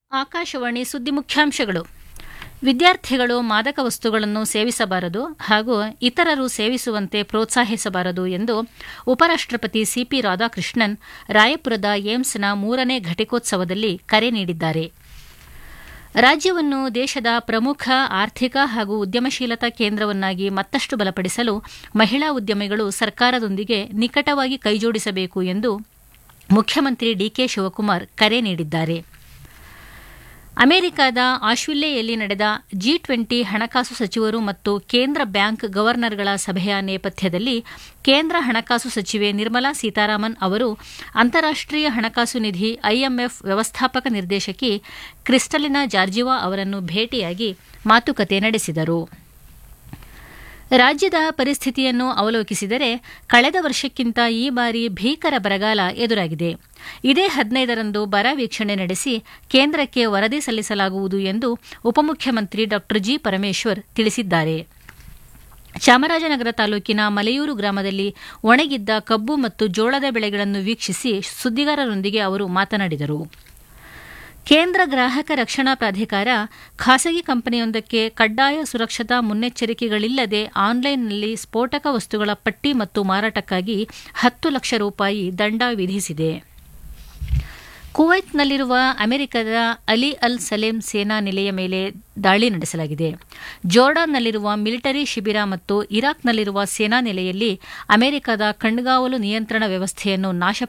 ಆಕಾಶವಾಣಿ ಸುದ್ದಿ ಮುಖ್ಯಾಂಶಗಳು ವಿದ್ಯಾರ್ಥಿಗಳು ಮಾದಕ ವಸ್ತುಗಳನ್ನು ಸೇವಿಸಬಾರದು ಹಾಗೂ ಇತರರು ಸೇವಿಸುವಂತೆ ಪ್ರೋತ್ಸಾಹಿಸಬಾರದು ಎಂದು ಉಪರಾಷ್ಟಪತಿ ಸಿಪಿ ರಾಧಾಕೃಷ್ಣನ್ ರಾಯಪುರದ ಏಮ್ಸ್ನ ಮೂರನೇ ಘಟಿಕೋತ್ಸವದಲ್ಲಿ ಕರೆ ನೀಡಿದ್ದಾರೆ ರಾಜ್ಯವನ್ನು ದೇಶದ ಪ್ರಮುಖ ಆರ್ಥಿಕ ಹಾಗೂ ಉದ್ಯಮಶೀಲತಾ ಕೇಂದ್ರವನ್ನಾಗಿ ಮತ್ತಷ್ಟು ಬಲಪಡಿಸಲು ಮಹಿಳಾ ಉದ್ಯಮಿಗಳು ಸರ್ಕಾರದೊಂದಿಗೆ ನಿಕಟವಾಗಿ ಕೈಜೋಡಿಸಬೇಕು ಎಂದು ಮುಖ್ಯಮಂತ್ರಿ ಡಿಕೆ ಶಿವಕುಮಾರ್ ಕರೆ ನೀಡಿದ್ದಾರೆ ಅಮೆರಿಕದ ಆಶ್ವಿಲ್ಲೆಯಲ್ಲಿ ನಡೆದ ಜಿ ಟ್ವೆಂಟಿ ಹಣಕಾಸು ಸಚಿವರು ಮತ್ತು ಕೇಂದ್ರ ಬ್ಯಾಂಕ್ ಗವರ್ನರ್ಗಳ ಸಭೆಯ ನೇಪಥ್ಯದಲ್ಲಿ ಕೇಂದ್ರ ಹಣಕಾಸು ಸಚಿವೆ ನಿರ್ಮಲಾ ಸೀತಾರಾಮನ್ ಅವರು ಅಂತಾರಾಷ್ಟೀಯ ಹಣಕಾಸು ನಿಧಿ ಐಎಂಎಫ್ ವ್ಯವಸ್ಥಾಪಕ ನಿರ್ದೇಶಕಿ ಕ್ರಿಸ್ಟಲಿನಾ ಜಾರ್ಜಿವಾ ಅವರನ್ನು ಭೇಟಿಯಾಗಿ ಮಾತುಕತೆ ನಡೆಸಿದರು ರಾಜ್ಯದ ಪರಿಸ್ಥಿತಿಯನ್ನು ಅವಲೋಕಿಸಿದರೆ ಕಳೆದ ವರ್ಷಕ್ಕಿಂತ ಈ ಬಾರಿ ಭೀಕರ ಬರಗಾಲ ಎದುರಾಗಿದೆ ಇದೇ ಹದಿನೈದರಂದು ಬರ ವೀಕ್ಷಣೆ ನಡೆಸಿ ಕೇಂದ್ರಕ್ಕೆ ವರದಿ ಸಲ್ಲಿಸಲಾಗುವುದು ಎಂದು ಉಪಮುಖ್ಯಮಂತ್ರಿ ಡಾ ಜಿ ಪರಮೇಶ್ವರ್ ತಿಳಿಸಿದ್ದಾರೆ ಚಾಮರಾಜನಗರ ತಾಲೂಕಿನ ಮಲೆಯೂರು ಗ್ರಾಮದಲ್ಲಿ ಒಣಗಿದ್ದ ಕಬ್ಬು ಮತ್ತು ಜೋಳದ ಬೆಳೆಗಳನ್ನು ವೀಕ್ಷಿಸಿ ಸುದ್ದಿಗಾರರೊಂದಿಗೆ ಅವರು ಮಾತನಾಡಿದರು ಕೇಂದ್ರ ಗ್ರಾಹಕ ರಕ್ಷಣಾ ಪ್ರಾಧಿಕಾರ ಖಾಸಗಿ ಕಂಪನಿಯೊಂದಕ್ಕೆ ಕಡ್ಡಾಯ ಸುರಕ್ಷತಾ ಮುನ್ನೆಚ್ಚರಿಕೆಗಳಿಲ್ಲದೆ ಆನ್ಲೈನ್ನಲ್ಲಿ ಸ್ಫೋಟಕ ವಸ್ತುಗಳ ಪಟ್ಟಿ ಮತ್ತು ಮಾರಾಟಕ್ಕಾಗಿ ಹತ್ತು ಲಕ್ಷ ರೂಪಾಯಿ ದಂಡ ವಿಧಿಸಿದೆ ಕುವೈತ್ನಲ್ಲಿರುವ ಅಮೆರಿಕದ ಅಲಿ ಅಲ್ ಸಲೇಂ ಸೇನಾ ನೆಲೆಯ ಮೇಲೆ ದಾಳಿ ನಡೆಸಲಾಗಿದೆ ಜೋರ್ಡಾನ್ನಲ್ಲಿರುವ ಮಿಲಿಟರಿ ಶಿಬಿರ ಮತ್ತು ಇರಾಕ್ನಲ್ಲಿರುವ ಸೇನಾ ನೆಲೆಯಲ್ಲಿ ಅಮೆರಿಕದ ಕಣ್ಗಾವಲು ನಿಯಂತ್ರಣ ವ್ಯವಸ್ಥೆಯನ್ನು ನಾಶ